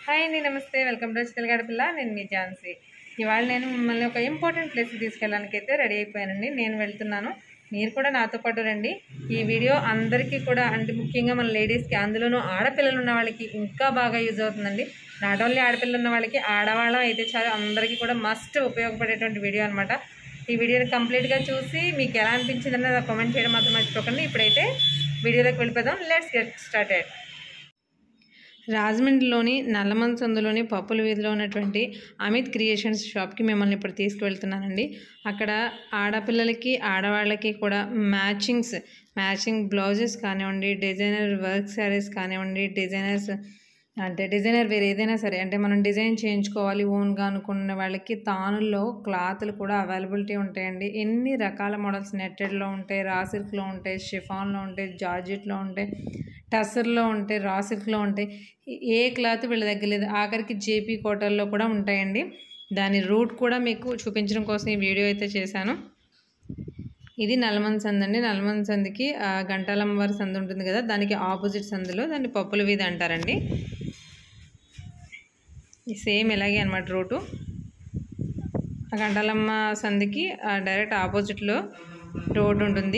hi అండి నమస్తే welcome to Chittala గడపిల్ల నేను మీ ఝాన్సీ ఇవాళ నేను మిమ్మల్ని ఒక ఇంపార్టెంట్ ప్లేస్కి తీసుకెళ్ళడానికి అయితే రెడీ అయిపోయానండి నేను వెళ్తున్నాను మీరు కూడా నాతో పాటు రండి ఈ వీడియో అందరికీ కూడా అంటే ముఖ్యంగా మన లేడీస్కి అందులోనూ ఆడపిల్లలు ఉన్న వాళ్ళకి ఇంకా బాగా యూజ్ అవుతుందండి నాట్ ఓన్లీ ఆడపిల్లలు ఉన్న వాళ్ళకి ఆడవాళ్ళం అయితే చాలా అందరికీ కూడా మస్ట్ ఉపయోగపడేటువంటి వీడియో అనమాట ఈ వీడియోని కంప్లీట్గా చూసి మీకు ఎలా అనిపించింది అన్నది కామెంట్ చేయడం మాత్రం మర్చిపోకండి ఇప్పుడైతే వీడియోలోకి వెళ్ళిపోదాం లెట్స్ గెట్ స్టార్టెడ్ రాజమండ్రిలోని నల్లమన్ సందులోని పప్పుల వీధిలో ఉన్నటువంటి అమిత్ క్రియేషన్స్ షాప్కి మిమ్మల్ని ఇప్పుడు తీసుకువెళ్తున్నానండి అక్కడ ఆడపిల్లలకి ఆడవాళ్ళకి కూడా మ్యాచింగ్స్ మ్యాచింగ్ బ్లౌజెస్ కానివ్వండి డిజైనర్ వర్క్ శారీస్ కానివ్వండి డిజైనర్స్ అంటే డిజైనర్ వేరే ఏదైనా సరే అంటే మనం డిజైన్ చేయించుకోవాలి ఓన్గా అనుకున్న వాళ్ళకి తానుల్లో క్లాత్లు కూడా అవైలబిలిటీ ఉంటాయండి ఎన్ని రకాల మోడల్స్ నెట్టెడ్లో ఉంటాయి రా సిల్క్లో ఉంటాయి షిఫాన్లో ఉంటాయి జార్జెట్లో ఉంటాయి టసర్లో ఉంటాయి రా సిల్క్లో ఉంటాయి ఏ క్లాత్ వీళ్ళ దగ్గర లేదు ఆఖరికి జేపీ కోటల్లో కూడా ఉంటాయండి దాని రూట్ కూడా మీకు చూపించడం కోసం ఈ వీడియో అయితే చేశాను ఇది నల్మన్ సంద్ అండి నల్మన్ సందికి ఆ, గంటాలమ్మవారి సందు ఉంటుంది కదా దానికి ఆపోజిట్ సందులో దాన్ని పప్పుల వీధి అంటారండి ఈ సేమ్ ఇలాగే అనమాట రూటు ఆ గంటాలమ్మ సందికి ఆ, డైరెక్ట్ ఆపోజిట్లో రోడ్ ఉంటుంది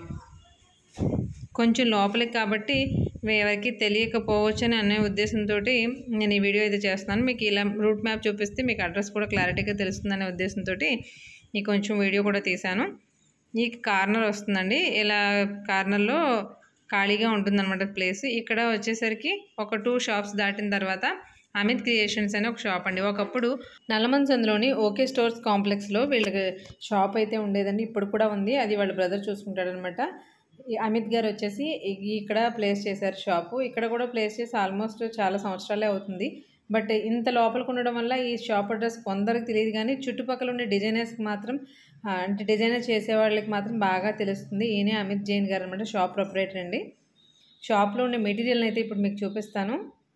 కొంచెం లోపలికి కాబట్టి ఎవరికి తెలియకపోవచ్చు అని అనే ఉద్దేశంతో నేను ఈ వీడియో అయితే చేస్తున్నాను మీకు ఇలా రూట్ మ్యాప్ చూపిస్తే మీకు అడ్రస్ కూడా క్లారిటీగా తెలుస్తుందనే ఉద్దేశంతో ఈ కొంచెం వీడియో కూడా తీశాను ఈ కార్నర్ వస్తుందండి ఇలా కార్నర్లో ఖాళీగా ఉంటుందన్నమాట ప్లేస్ ఇక్కడ వచ్చేసరికి ఒక టూ షాప్స్ దాటిన తర్వాత అమిత్ క్రియేషన్స్ అనే ఒక షాప్ అండి ఒకప్పుడు నల్లమంచంద్లోని ఓకే స్టోర్స్ కాంప్లెక్స్లో వీళ్ళకి షాప్ అయితే ఉండేదండి ఇప్పుడు కూడా ఉంది అది వాళ్ళ బ్రదర్ చూసుకుంటాడనమాట ఈ అమిత్ గారు వచ్చేసి ఇ- ఇక్కడ ప్లేస్ చేశారు షాపు ఇక్కడ కూడా ప్లేస్ చేసి ఆల్మోస్ట్ చాలా సంవత్సరాలే అవుతుంది బట్ ఇంత లోపలికి ఉండడం వల్ల ఈ షాప్ అడ్రస్ కొందరికి తెలియదు కానీ చుట్టుపక్కల ఉండే డిజైనర్స్కి మాత్రం ఆ, అంటే డిజైనర్ చేసే వాళ్ళకి మాత్రం బాగా తెలుస్తుంది ఈయనే అమిత్ జైన్ గారు అనమాట షాప్ ప్రొపరేటర్ అండి షాప్లో ఉండే మెటీరియల్ని అయితే ఇప్పుడు మీకు చూపిస్తాను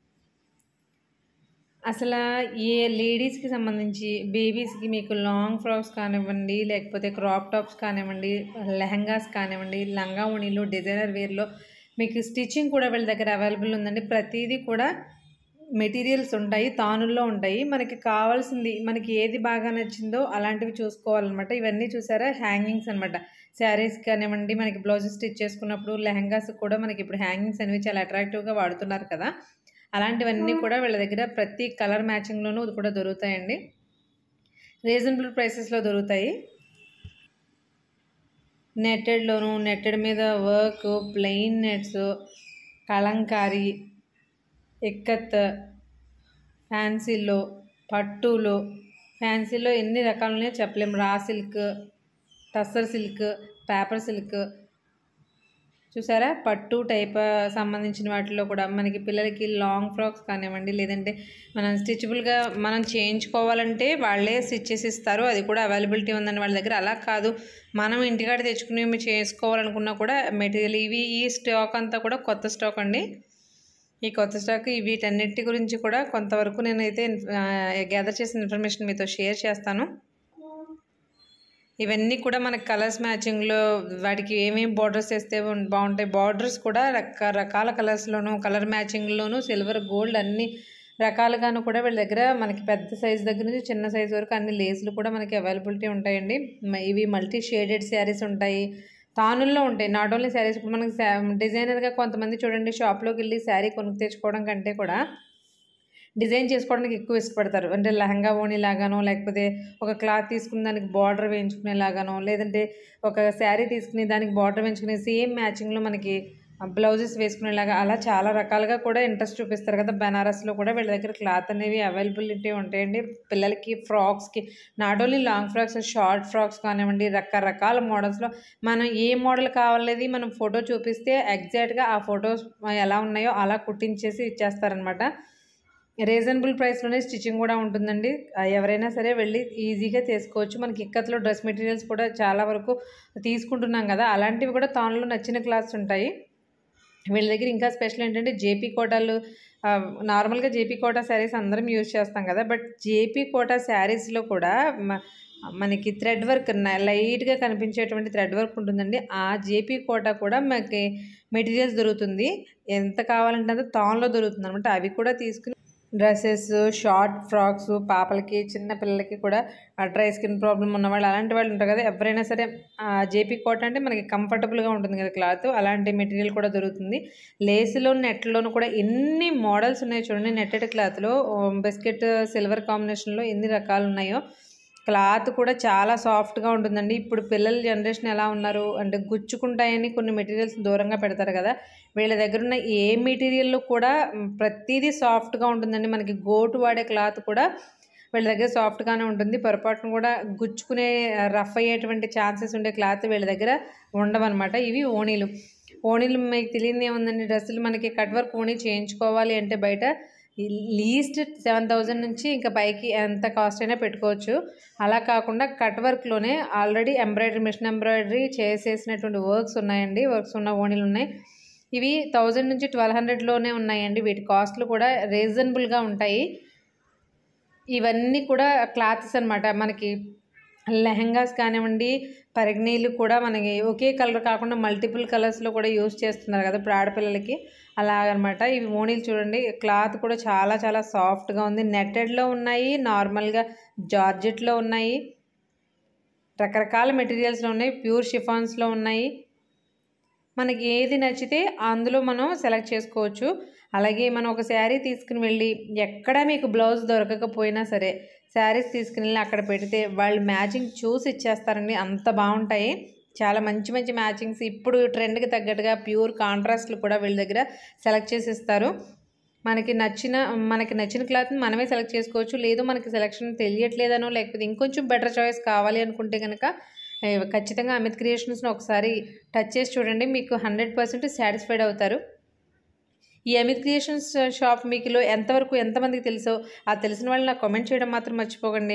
అసలు ఏ లేడీస్కి సంబంధించి బేబీస్కి మీకు లాంగ్ ఫ్రాక్స్ కానివ్వండి లేకపోతే క్రాప్ టాప్స్ కానివ్వండి లెహంగాస్ కానివ్వండి లంగా ఉణిలు డిజైనర్ వేర్లో మీకు స్టిచ్చింగ్ కూడా వీళ్ళ దగ్గర అవైలబుల్ ఉందండి ప్రతిదీ కూడా మెటీరియల్స్ ఉంటాయి తానుల్లో ఉంటాయి మనకి కావాల్సింది మనకి ఏది బాగా నచ్చిందో అలాంటివి చూసుకోవాలన్నమాట ఇవన్నీ చూసారా హ్యాంగింగ్స్ అనమాట శారీస్ కానివ్వండి మనకి బ్లౌజెస్ స్టిచ్ చేసుకున్నప్పుడు లెహంగాస్ కూడా మనకి ఇప్పుడు హ్యాంగింగ్స్ అనేవి చాలా అట్రాక్టివ్గా వాడుతున్నారు కదా అలాంటివన్నీ కూడా వీళ్ళ దగ్గర ప్రతి కలర్ మ్యాచింగ్లోనూ కూడా దొరుకుతాయండి రీజనబుల్ ప్రైసెస్లో దొరుకుతాయి నెట్టెడ్లోను నెట్టెడ్ మీద work plain nets Kalamkari ikat ఫ్యాన్సీలో పట్టులో ఫ్యాన్సీలో ఎన్ని రకాలు ఉన్నాయో చెప్పలేము raw silk tussar silk paper silk చూసారా పట్టు టైప్ సంబంధించిన వాటిలో కూడా మనకి పిల్లలకి లాంగ్ ఫ్రాక్స్ కానివ్వండి లేదంటే మనం స్టిచబుల్గా మనం చేయించుకోవాలంటే వాళ్ళే స్టిచ్ చేసి ఇస్తారు అది కూడా అవైలబిలిటీ ఉందండి వాళ్ళ దగ్గర అలా కాదు మనం ఇంటికాడ తెచ్చుకుని చేసుకోవాలనుకున్నా కూడా మెటీరియల్ ఇవి ఈ స్టాక్ అంతా కూడా కొత్త స్టాక్ అండి ఈ కొత్త స్టాక్ ఈ వీటన్నిటి గురించి కూడా కొంతవరకు నేనైతే గ్యాదర్ చేసిన ఇన్ఫర్మేషన్ మీతో షేర్ చేస్తాను ఇవన్నీ కూడా మనకి కలర్స్ మ్యాచింగ్లో వాటికి ఏమేమి బార్డర్స్ వేస్తే ఉం- బాగుంటాయి బార్డర్స్ కూడా రకరకాల కలర్స్లోను కలర్ మ్యాచింగ్లోను సిల్వర్ గోల్డ్ అన్ని రకాలుగాను కూడా వీళ్ళ దగ్గర మనకి పెద్ద సైజ్ దగ్గర నుంచి చిన్న సైజ్ వరకు అన్ని లేసులు కూడా మనకి అవైలబిలిటీ ఉంటాయండి మ- ఇవి మల్టీ షేడెడ్ శారీస్ ఉంటాయి తానుల్లో ఉంటాయి నాట్ ఓన్లీ శారీస్ ఇప్పుడు మనకి శా- డిజైనర్గా కొంతమంది చూడండి షాప్లోకి వెళ్ళి శారీ కొనుక్కు తెచ్చుకోవడం కంటే కూడా డిజైన్ చేసుకోవడానికి ఎక్కువ ఇష్టపడతారు అంటే లెహంగా ఓణి లాగానో లేకపోతే ఒక క్లాత్ తీసుకుని దానికి బార్డర్ వేయించుకునేలాగానో లేదంటే ఒక శారీ తీసుకుని దానికి బార్డర్ వేయించుకునే సేమ్ మ్యాచింగ్లో మనకి బ్లౌజెస్ వేసుకునేలాగా అలా చాలా రకాలుగా కూడా ఇంట్రెస్ట్ చూపిస్తారు కదా బెనారస్లో కూడా వీళ్ళ దగ్గర క్లాత్ అనేవి అవైలబిలిటీ ఉంటాయండి పిల్లలకి ఫ్రాక్స్కి not only long frocks short frocks కానివ్వండి రకరకాల మోడల్స్లో మనం ఏ మోడల్ కావాలనేది మనం ఫోటో చూపిస్తే ఎగ్జాక్ట్గా ఆ ఫొటోస్ ఎలా ఉన్నాయో అలా కుట్టించేసి ఇచ్చేస్తారనమాట రీజనబుల్ ప్రైస్లోనే స్టిచ్చింగ్ కూడా ఉంటుందండి ఆ, ఎవరైనా సరే వెళ్ళి ఈజీగా తీసుకోవచ్చు మనకి ఇక్కత్లో డ్రెస్ మెటీరియల్స్ కూడా చాలా వరకు తీసుకుంటున్నాం కదా అలాంటివి కూడా తానులో నచ్చిన క్లాత్స్ ఉంటాయి వీళ్ళ దగ్గర ఇంకా స్పెషల్ ఏంటంటే జేపీ కోటాలు ఆ, నార్మల్గా జేపీ కోటా శారీస్ అందరం యూజ్ చేస్తాం కదా బట్ జేపీ కోటా శారీస్లో కూడా మ- మనకి థ్రెడ్ వర్క్ లైట్గా కనిపించేటువంటి థ్రెడ్ వర్క్ ఉంటుందండి ఆ జేపీ కోట కూడా మనకి మెటీరియల్స్ దొరుకుతుంది ఎంత కావాలంటే అంత తాన్లో దొరుకుతుంది అనమాట అవి కూడా తీసుకుని డ్రెస్సెస్ షార్ట్ ఫ్రాక్స్ పాపలకి చిన్న పిల్లలకి కూడా డ్రై స్కిన్ ప్రాబ్లం ఉన్న వాళ్ళు అలాంటి వాళ్ళు ఉంటారు కదా ఎవరైనా సరే జేపీ కోట్ అంటే మనకి కంఫర్టబుల్గా ఉంటుంది కదా క్లాత్ అలాంటి మెటీరియల్ కూడా దొరుకుతుంది లేస్లో నెట్లోను కూడా ఎన్ని మోడల్స్ ఉన్నాయో చూడండి నెట్టెడ్ క్లాత్లో బిస్కెట్ సిల్వర్ కాంబినేషన్లో ఎన్ని రకాలు ఉన్నాయో క్లాత్ కూడా చాలా సాఫ్ట్గా ఉంటుందండి ఇప్పుడు పిల్లల జనరేషన్ ఎలా ఉన్నారు అంటే గుచ్చుకుంటాయని కొన్ని మెటీరియల్స్ దూరంగా పెడతారు కదా వీళ్ళ దగ్గర ఉన్న ఏ మెటీరియల్లో కూడా మ్, ప్రతిదీ సాఫ్ట్గా ఉంటుందండి మనకి గోటు వాడే క్లాత్ కూడా వీళ్ళ దగ్గర సాఫ్ట్గానే ఉంటుంది పొరపాటును కూడా గుచ్చుకునే రఫ్ అయ్యేటువంటి ఛాన్సెస్ ఉండే క్లాత్ వీళ్ళ దగ్గర ఉండవన్నమాట ఇవి ఓణీలు ఓణీలు మీకు తెలియదు ఏముందండి డ్రెస్సులు మనకి కట్ వర్క్ ఓణీ చేయించుకోవాలి అంటే బయట లీస్ట్ సెవెన్ థౌజండ్ నుంచి ఇంకా పైకి ఎంత కాస్ట్ అయినా పెట్టుకోవచ్చు అలా కాకుండా కట్ వర్క్లోనే ఆల్రెడీ ఎంబ్రాయిడరీ మిషన్ ఎంబ్రాయిడరీ చేసేసినటువంటి వర్క్స్ ఉన్నాయండి వర్క్స్ ఉన్న ఓణీలు ఉన్నాయి ఇవి థౌజండ్ నుంచి ట్వెల్వ్ హండ్రెడ్లోనే ఉన్నాయండి వీటి కాస్ట్లు కూడా రీజనబుల్గా ఉంటాయి ఇవన్నీ కూడా క్లాత్స్ అన్నమాట మనకి లెహంగాస్ కానివ్వండి పరిగణీలు కూడా మనకి ఒకే కలర్ కాకుండా మల్టిపుల్ కలర్స్లో కూడా యూస్ చేస్తున్నారు కదా ఇప్పుడు ఆడపిల్లలకి అలాగనమాట ఇవి మోనీలు చూడండి క్లాత్ కూడా చాలా చాలా సాఫ్ట్గా ఉంది నెట్టెడ్లో ఉన్నాయి నార్మల్గా జార్జెట్లో ఉన్నాయి రకరకాల మెటీరియల్స్లో ఉన్నాయి ప్యూర్ షిఫాన్స్లో ఉన్నాయి మనకి ఏది నచ్చితే అందులో మనం సెలెక్ట్ చేసుకోవచ్చు అలాగే మనం ఒక శారీ తీసుకుని వెళ్ళి ఎక్కడ మీకు బ్లౌజ్ దొరకకపోయినా సరే శారీస్ తీసుకుని వెళ్ళి అక్కడ పెడితే వాళ్ళు మ్యాచింగ్ చూసి ఇచ్చేస్తారండి అంత బాగుంటాయి చాలా మంచి మంచి మ్యాచింగ్స్ ఇప్పుడు ట్రెండ్కి తగ్గట్టుగా ప్యూర్ కాంట్రాస్ట్లు కూడా వీళ్ళ దగ్గర సెలెక్ట్ చేసి ఇస్తారు మనకి నచ్చిన మనకి నచ్చిన క్లాత్ని మనమే సెలెక్ట్ చేసుకోవచ్చు లేదు మనకి సెలెక్షన్ తెలియట్లేదనో లేకపోతే ఇంకొంచెం బెటర్ చాయిస్ కావాలి అనుకుంటే కనుక ఏ, ఖచ్చితంగా అమిత్ క్రియేషన్స్ని ఒకసారి టచ్ చేసి చూడండి మీకు హండ్రెడ్ పర్సెంట్ సాటిస్ఫైడ్ అవుతారు ఈ అమిత్ క్రియేషన్స్ షాప్ మీకులో ఎంతవరకు ఎంతమందికి తెలుసో ఆ తెలిసిన వాళ్ళు నాకు కామెంట్ చేయడం మాత్రం మర్చిపోకండి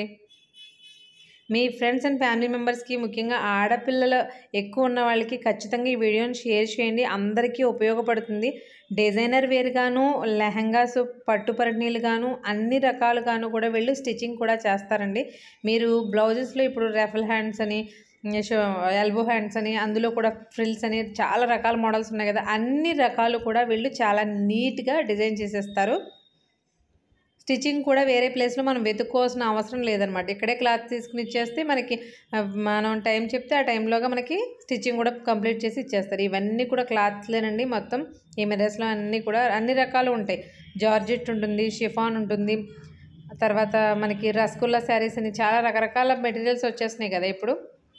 మీ ఫ్రెండ్స్ అండ్ ఫ్యామిలీ మెంబర్స్కి ముఖ్యంగా ఆడపిల్లలు ఎక్కువ ఉన్న వాళ్ళకి ఖచ్చితంగా ఈ వీడియోని షేర్ చేయండి అందరికీ ఉపయోగపడుతుంది డిజైనర్ వేర్గాను లెహంగాస్ పట్టు పరిణీలుగాను అన్ని రకాలుగాను కూడా వీళ్ళు స్టిచ్చింగ్ కూడా చేస్తారండి మీరు బ్లౌజెస్లో ఇప్పుడు రెఫల్ హ్యాండ్స్ అని ఎల్బో హ్యాండ్స్ అని అందులో కూడా ఫ్రిల్స్ అని చాలా రకాల మోడల్స్ ఉన్నాయి కదా అన్ని రకాలు కూడా వీళ్ళు చాలా నీట్గా డిజైన్ చేసేస్తారు స్టిచ్చింగ్ కూడా వేరే ప్లేస్లో మనం వెతుక్కోవాల్సిన అవసరం లేదనమాట ఇక్కడే క్లాత్ తీసుకుని ఇచ్చేస్తే మనకి ఆ, మనం టైం చెప్తే ఆ టైంలోగా మనకి స్టిచ్చింగ్ కూడా కంప్లీట్ చేసి ఇచ్చేస్తారు ఇవన్నీ కూడా క్లాత్లేనండి మొత్తం ఈ మెదర్స్లో అన్నీ కూడా అన్ని రకాలు ఉంటాయి జార్జెట్ ఉంటుంది షిఫాన్ ఉంటుంది తర్వాత మనకి రసగుల్లా శారీస్ అని చాలా రకరకాల మెటీరియల్స్ వచ్చేస్తున్నాయి కదా ఇప్పుడు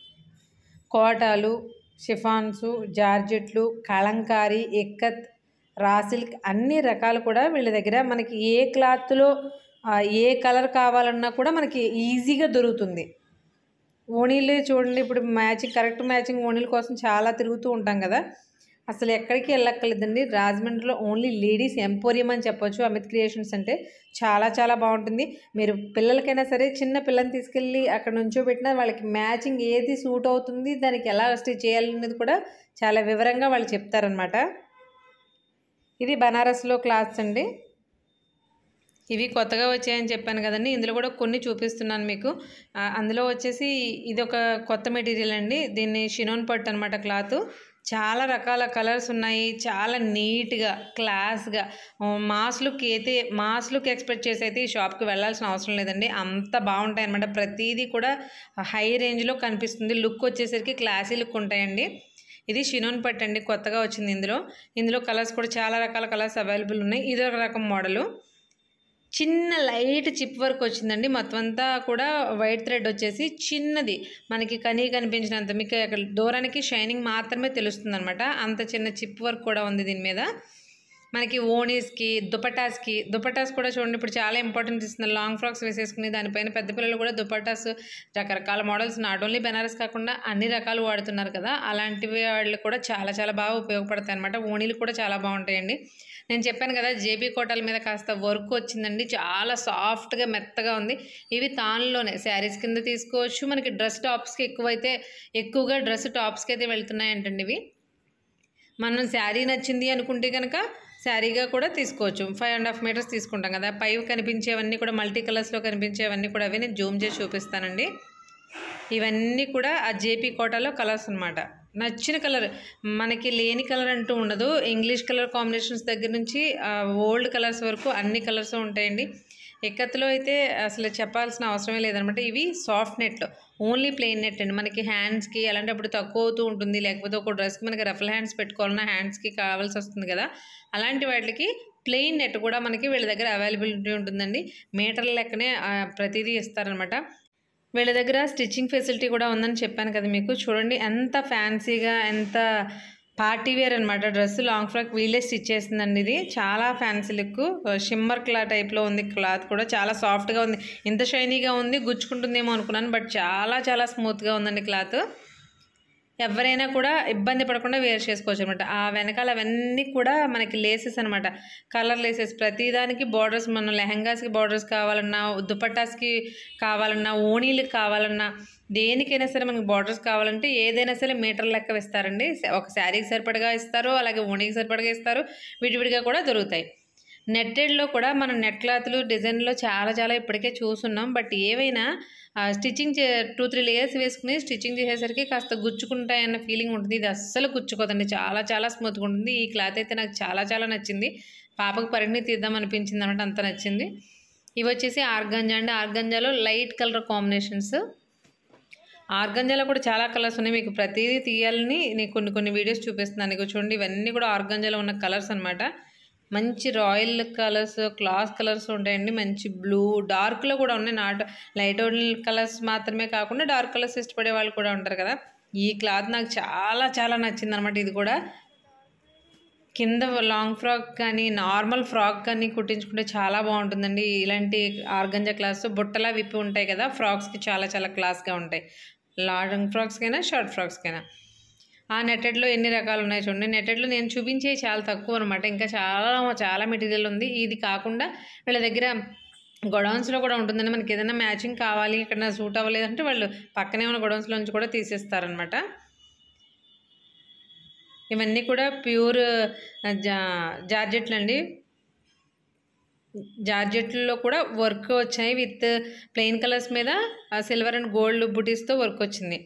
కోటాలు షిఫాన్సు జార్జెట్లు కలంకారీ ఎక్కత్ రా సిల్క్ అన్ని రకాలు కూడా వీళ్ళ దగ్గర మనకి ఏ క్లాత్లో ఆ, ఏ కలర్ కావాలన్నా కూడా మనకి ఈజీగా దొరుకుతుంది ఓణీలు చూడండి ఇప్పుడు మ్యాచింగ్ కరెక్ట్ మ్యాచింగ్ ఓణీల కోసం చాలా తిరుగుతూ ఉంటాం కదా అసలు ఎక్కడికి వెళ్ళక్కర్లేదండి రాజమండ్రిలో ఓన్లీ లేడీస్ ఎంపోరియం అని చెప్పొచ్చు అమిత్ క్రియేషన్స్ అంటే చాలా చాలా బాగుంటుంది మీరు పిల్లలకైనా సరే చిన్న పిల్లని తీసుకెళ్ళి అక్కడ నుంచో పెట్టినా వాళ్ళకి మ్యాచింగ్ ఏది సూట్ అవుతుంది దానికి ఎలా స్టిచ్ చేయాలనేది కూడా చాలా వివరంగా వాళ్ళు చెప్తారనమాట ఇది బనారస్లో క్లాత్స్ అండి ఇవి కొత్తగా వచ్చాయని చెప్పాను కదండి ఇందులో కూడా కొన్ని చూపిస్తున్నాను మీకు ఆ, అందులో వచ్చేసి ఇది ఒక కొత్త మెటీరియల్ అండి దీన్ని షినోన్ పట్టు అనమాట క్లాత్ చాలా రకాల కలర్స్ ఉన్నాయి చాలా నీట్గా క్లాస్గా మాస్ లుక్ అయితే మాస్ లుక్ ఎక్స్పెక్ట్ చేసి అయితే ఈ షాప్కి వెళ్ళాల్సిన అవసరం లేదండి అంత బాగుంటాయి అనమాట ప్రతిదీ కూడా హై రేంజ్లో కనిపిస్తుంది లుక్ వచ్చేసరికి క్లాసీ లుక్ ఉంటాయండి ఇది షినోన్ పట్టు అండి కొత్తగా వచ్చింది ఇందులో ఇందులో కలర్స్ కూడా చాలా రకాల కలర్స్ అవైలబుల్ ఉన్నాయి ఇది ఒక రకం మోడలు చిన్న లైట్ చిప్ వర్క్ వచ్చిందండి మొత్తం అంతా కూడా వైట్ థ్రెడ్ వచ్చేసి చిన్నది మనకి కనీ కనిపించినంత మీకు అక్కడ దూరానికి షైనింగ్ మాత్రమే తెలుస్తుంది అనమాట అంత చిన్న చిప్ వర్క్ కూడా ఉంది దీని మీద మనకి ఓనీస్కి దుపటాస్కి దుపటాస్ కూడా చూడండి ఇప్పుడు చాలా ఇంపార్టెన్స్ ఇస్తున్నారు లాంగ్ ఫ్రాక్స్ వేసేసుకుని దానిపైన పెద్ద పిల్లలు కూడా దుపటాస్ రకరకాల మోడల్స్ నాట్ ఓన్లీ బెనారస్ కాకుండా అన్ని రకాలు వాడుతున్నారు కదా అలాంటివి వాళ్ళు కూడా చాలా చాలా బాగా ఉపయోగపడతాయి అనమాట ఓనీలు కూడా చాలా బాగుంటాయండి నేను చెప్పాను కదా జేబీ కోటల మీద కాస్త వర్క్ వచ్చిందండి చాలా సాఫ్ట్గా మెత్తగా ఉంది ఇవి తాన్లోనే శారీస్ కింద తీసుకోవచ్చు మనకి డ్రెస్ టాప్స్కి ఎక్కువైతే ఎక్కువగా డ్రెస్ టాప్స్కి అయితే వెళ్తున్నాయంటండి ఇవి మనం శారీ నచ్చింది అనుకుంటే కనుక శారీగా కూడా తీసుకోవచ్చు ఫైవ్ అండ్ హాఫ్ మీటర్స్ తీసుకుంటాం కదా పై కనిపించేవన్నీ కూడా మల్టీ కలర్స్లో కనిపించేవన్నీ కూడా అవి నేను జూమ్ చేసి చూపిస్తానండి ఇవన్నీ కూడా ఆ జేపీ కోటాలో కలర్స్ అనమాట నచ్చిన కలర్ మనకి లేని కలర్ అంటూ ఉండదు ఇంగ్లీష్ కలర్ కాంబినేషన్స్ దగ్గర నుంచి ఓల్డ్ కలర్స్ వరకు అన్ని కలర్స్ ఉంటాయండి ఎక్కత్తులో అయితే అసలు చెప్పాల్సిన అవసరమే లేదనమాట ఇవి soft net only plain net అండి మనకి హ్యాండ్స్కి అలాంటప్పుడు తక్కువ అవుతూ ఉంటుంది లేకపోతే ఒక డ్రెస్కి మనకి రఫల్ హ్యాండ్స్ పెట్టుకోవాలన్నా హ్యాండ్స్కి కావాల్సి వస్తుంది కదా అలాంటి వాటికి ప్లెయిన్ నెట్ కూడా మనకి వీళ్ళ దగ్గర అవైలబిలిటీ ఉంటుందండి మీటర్ లెక్కనే ఆ, ప్రతిదీ ఇస్తారనమాట వీళ్ళ దగ్గర స్టిచ్చింగ్ ఫెసిలిటీ కూడా ఉందని చెప్పాను కదా మీకు చూడండి ఎంత ఫ్యాన్సీగా ఎంత పార్టీ వేర్ అనమాట డ్రెస్ లాంగ్ ఫ్రాక్ వీళ్ళే స్టిచ్ చేసిందండి ఇది చాలా ఫ్యాన్సీ లుక్ షిమ్మర్ క్లా టైప్లో ఉంది క్లాత్ కూడా చాలా సాఫ్ట్గా ఉంది ఇంత షైనీగా ఉంది గుచ్చుకుంటుందేమో అనుకున్నాను బట్ చాలా చాలా స్మూత్గా ఉందండి క్లాత్ ఎవరైనా కూడా ఇబ్బంది పడకుండా వేర్ చేసుకోవచ్చు అనమాట ఆ వెనకాల అవన్నీ కూడా మనకి లేసెస్ అనమాట కలర్ లేసెస్ ప్రతిదానికి బార్డర్స్ మన లెహంగాస్కి బార్డర్స్ కావాలన్నా దుపట్టాస్కి కావాలన్నా ఓణీలకు కావాలన్నా దేనికైనా సరే మనకి బార్డర్స్ కావాలంటే ఏదైనా సరే మీటర్ లెక్క ఇస్తారండి ఒక శారీకి సరిపడగా ఇస్తారు అలాగే ఓణీకి సరిపడగా ఇస్తారు విడివిడిగా కూడా దొరుకుతాయి నెట్టెడ్లో కూడా మనం నెట్ క్లాత్లు డిజైన్లో చాలా చాలా ఇప్పటికే చూస్తున్నాం బట్ ఏవైనా స్టిచ్చింగ్ చే టూ త్రీ లేయర్స్ వేసుకుని స్టిచ్చింగ్ చేసేసరికి కాస్త గుచ్చుకుంటాయన్న ఫీలింగ్ ఉంటుంది ఇది అస్సలు గుచ్చుకోదండి చాలా చాలా స్మూత్గా ఉంటుంది ఈ క్లాత్ అయితే నాకు చాలా చాలా నచ్చింది పాపకు పరిణి తీద్దాం అనిపించింది అనమాట అంత నచ్చింది ఇవి వచ్చేసి ఆర్గంజా అండి ఆర్గంజాలో లైట్ కలర్ కాంబినేషన్స్ ఆర్గంజాలో కూడా చాలా కలర్స్ ఉన్నాయి మీకు ప్రతిదీ తీయాలని నేను కొన్ని కొన్ని వీడియోస్ చూపిస్తున్నాను ఇక చూడండి ఇవన్నీ కూడా ఆర్గంజాలో ఉన్న కలర్స్ అనమాట మంచి రాయల్ కలర్స్ క్లాస్ కలర్స్ ఉంటాయండి మంచి బ్లూ డార్క్లో కూడా ఉన్నాయి నాట్ లైట్ కలర్స్ మాత్రమే కాకుండా డార్క్ కలర్స్ ఇష్టపడే వాళ్ళు కూడా ఉంటారు కదా ఈ క్లాత్ నాకు చాలా చాలా నచ్చింది అనమాట ఇది కూడా కింద లాంగ్ ఫ్రాక్ కానీ నార్మల్ ఫ్రాక్ కానీ కుట్టించుకుంటే చాలా బాగుంటుందండి ఇలాంటి ఆర్గంజా క్లాస్ బుట్టలా విప్పి ఉంటాయి కదా ఫ్రాక్స్కి చాలా చాలా క్లాస్గా ఉంటాయి లాంగ్ ఫ్రాక్స్కైనా షార్ట్ ఫ్రాక్స్కైనా ఆ నెట్టెడ్లో ఎన్ని రకాలు ఉన్నాయి చూడండి నెట్టెడ్లో నేను చూపించే చాలా తక్కువ అనమాట ఇంకా చాలా చాలా మెటీరియల్ ఉంది ఇది కాకుండా వీళ్ళ దగ్గర గొడౌన్స్లో కూడా ఉంటుందండి మనకి ఏదైనా మ్యాచింగ్ కావాలి ఇక్కడ సూట్ అవ్వలేదంటే వాళ్ళు పక్కనే ఉన్న గొడౌన్స్లో నుంచి కూడా తీసేస్తారనమాట ఇవన్నీ కూడా ప్యూర్ జా జార్జెట్లు అండి జార్జెట్లో కూడా వర్క్ వచ్చాయి విత్ ప్లెయిన్ కలర్స్ మీద సిల్వర్ అండ్ గోల్డ్ బుటీస్తో వర్క్ వచ్చింది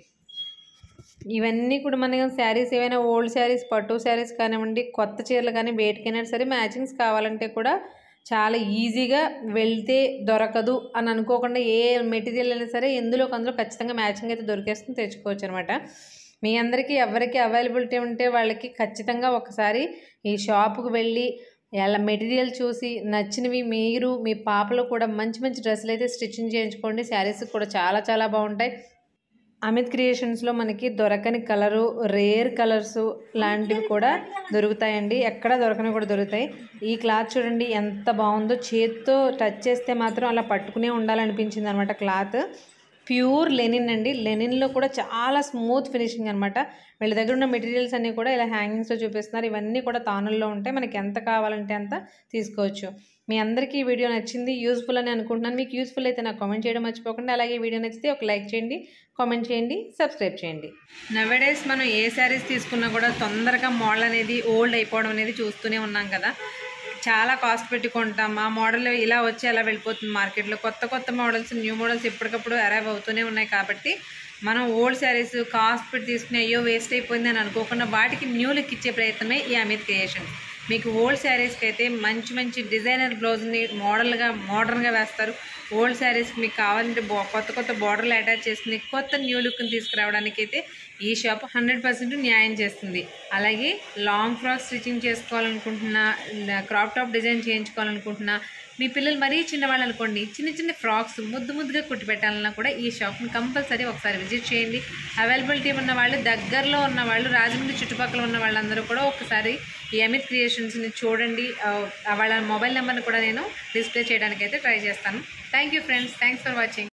ఇవన్నీ కూడా మనకి శారీస్ ఏవైనా ఓల్డ్ శారీస్ పట్టు శారీస్ కానివ్వండి కొత్త చీరలు కానీ వేటికైనా సరే మ్యాచింగ్స్ కావాలంటే కూడా చాలా ఈజీగా వెళ్తే దొరకదు అని అనుకోకుండా ఏ మెటీరియల్ అయినా సరే ఎందులో అందులో ఖచ్చితంగా మ్యాచింగ్ అయితే దొరికేస్తుంది తెచ్చుకోవచ్చు అనమాట మీ అందరికీ ఎవరికి అవైలబిలిటీ ఉంటే వాళ్ళకి ఖచ్చితంగా ఒకసారి ఈ షాపుకు వెళ్ళి ఎలా మెటీరియల్ చూసి నచ్చినవి మీరు మీ పాపలో కూడా మంచి మంచి డ్రెస్సులు అయితే స్టిచ్చింగ్ చేయించుకోండి శారీస్ కూడా చాలా చాలా బాగుంటాయి అమిత్ క్రియేషన్స్లో మనకి దొరకని కలరు రేర్ కలర్స్ లాంటివి కూడా దొరుకుతాయండి ఎక్కడ దొరకని కూడా దొరుకుతాయి ఈ క్లాత్ చూడండి ఎంత బాగుందో చేత్తో టచ్ చేస్తే మాత్రం అలా పట్టుకునే ఉండాలనిపించింది అనమాట క్లాత్ ప్యూర్ లెనిన్ అండి లెనిన్లో కూడా చాలా స్మూత్ ఫినిషింగ్ అనమాట వీళ్ళ దగ్గర ఉన్న మెటీరియల్స్ అన్నీ కూడా ఇలా హ్యాంగింగ్స్లో చూపిస్తున్నారు ఇవన్నీ కూడా తానుల్లో ఉంటాయి మనకి ఎంత కావాలంటే అంత తీసుకోవచ్చు మీ అందరికీ ఈ వీడియో నచ్చింది యూస్ఫుల్ అని అనుకుంటున్నాను మీకు యూస్ఫుల్ అయితే నాకు కామెంట్ చేయడం మర్చిపోకుండా అలాగే ఈ వీడియో నచ్చితే ఒక లైక్ చేయండి కామెంట్ చేయండి సబ్స్క్రైబ్ చేయండి నవడేస్ మనం ఏ శారీస్ తీసుకున్నా కూడా తొందరగా మోడల్ అనేది ఓల్డ్ అయిపోవడం అనేది చూస్తూనే ఉన్నాం కదా చాలా కాస్ట్ పెట్టి కొంటాం ఆ మోడల్ ఇలా వచ్చి అలా వెళ్ళిపోతుంది మార్కెట్లో కొత్త కొత్త మోడల్స్ న్యూ మోడల్స్ ఎప్పటికప్పుడు అరైవ్ అవుతూనే ఉన్నాయి కాబట్టి మనం ఓల్డ్ శారీస్ కాస్ట్ పెట్టి తీసుకుని అయ్యో వేస్ట్ అయిపోయింది అని అనుకోకుండా వాటికి న్యూ లుక్ ఇచ్చే ప్రయత్నమే ఈ అమిత్ క్రియేషన్ మీకు ఓల్డ్ శారీస్కి అయితే మంచి మంచి డిజైనర్ బ్లౌజ్ని మోడల్గా మోడర్న్గా వేస్తారు ఓల్డ్ శారీస్కి మీకు కావాలంటే బా కొత్త కొత్త బార్డర్లు అటాచ్ చేసుకుని కొత్త న్యూ లుక్ని తీసుకురావడానికి అయితే ఈ షాప్ హండ్రెడ్ పర్సెంట్ న్యాయం చేస్తుంది అలాగే లాంగ్ ఫ్రాక్ స్టిచ్చింగ్ చేసుకోవాలనుకుంటున్నా క్రాప్ టాప్ డిజైన్ చేయించుకోవాలనుకుంటున్నా మీ పిల్లలు మరీ చిన్నవాళ్ళు అనుకోండి చిన్న చిన్న ఫ్రాక్స్ ముద్దు ముద్దుగా కుట్టి పెట్టాలన్నా కూడా ఈ షాప్ని కంపల్సరీ ఒకసారి విజిట్ చేయండి అవైలబిలిటీ ఉన్న వాళ్ళు దగ్గరలో ఉన్న వాళ్ళు రాజమండ్రి చుట్టుపక్కల ఉన్న వాళ్ళందరూ కూడా ఒకసారి ఈ అమిత్ క్రియేషన్స్ని చూడండి ఆ, వాళ్ళ మొబైల్ నెంబర్ని కూడా నేను డిస్ప్లే చేయడానికి అయితే ట్రై చేస్తాను thank you friends thanks for watching